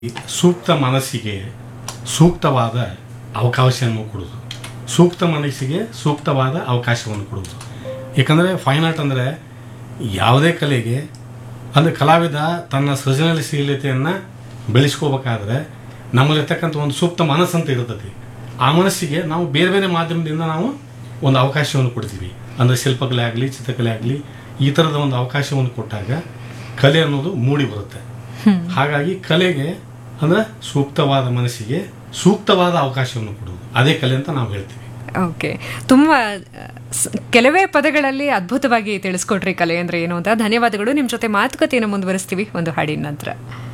ಸೂಕ್ತ ಮನಸ್ಸಿಗೆ ಸೂಕ್ತವಾದ ಅವಕಾಶವನ್ನು ಕೊಡೋದು ಸೂಕ್ತ ಮನಸ್ಸಿಗೆ ಸೂಕ್ತವಾದ ಅವಕಾಶವನ್ನು ಕೊಡೋದು ಏಕೆಂದರೆ ಫೈನ್ ಆರ್ಟ್ ಅಂದರೆ ಯಾವುದೇ ಕಲೆಗೆ ಅಂದರೆ ಕಲಾವಿದ ತನ್ನ ಸೃಜನಶೀಲತೆಯನ್ನು ಬೆಳೆಸ್ಕೋಬೇಕಾದ್ರೆ ನಮ್ಮಲ್ಲಿರ್ತಕ್ಕಂಥ ಒಂದು ಸೂಕ್ತ ಮನಸ್ಸು ಅಂತ ಇರ್ತದೆ ಆ ಮನಸ್ಸಿಗೆ ನಾವು ಬೇರೆ ಬೇರೆ ಮಾಧ್ಯಮದಿಂದ ನಾವು ಒಂದು ಅವಕಾಶವನ್ನು ಕೊಡ್ತೀವಿ ಅಂದರೆ ಶಿಲ್ಪಕಲೆ ಆಗಲಿ ಚಿತ್ರಕಲೆ ಆಗಲಿ ಈ ಥರದ ಒಂದು ಅವಕಾಶವನ್ನು ಕೊಟ್ಟಾಗ ಕಲೆ ಅನ್ನೋದು ಮೂಡಿ ಬರುತ್ತೆ ಹಾಗಾಗಿ ಕಲೆಗೆ ಅಂದರೆ ಸೂಕ್ತವಾದ ಮನಸ್ಸಿಗೆ ಸೂಕ್ತವಾದ ಅವಕಾಶವನ್ನು ಕೊಡುವುದು ಅದೇ ಕಲೆ ಅಂತ ನಾವು ಹೇಳ್ತೀವಿ ಓಕೆ ತುಂಬ ಸ್- ಕೆಲವೇ ಪದಗಳಲ್ಲಿ ಅದ್ಭುತವಾಗಿ ತಿಳಿಸ್ಕೊಟ್ರಿ ಕಲೆ ಅಂದ್ರೆ ಏನು ಅಂತ ಧನ್ಯವಾದಗಳು ನಿಮ್ಮ ಜೊತೆ ಮಾತುಕತೆಯನ್ನು ಮುಂದುವರಿಸ್ತೀವಿ ಒಂದು ಹಾಡಿನ ನಂತರ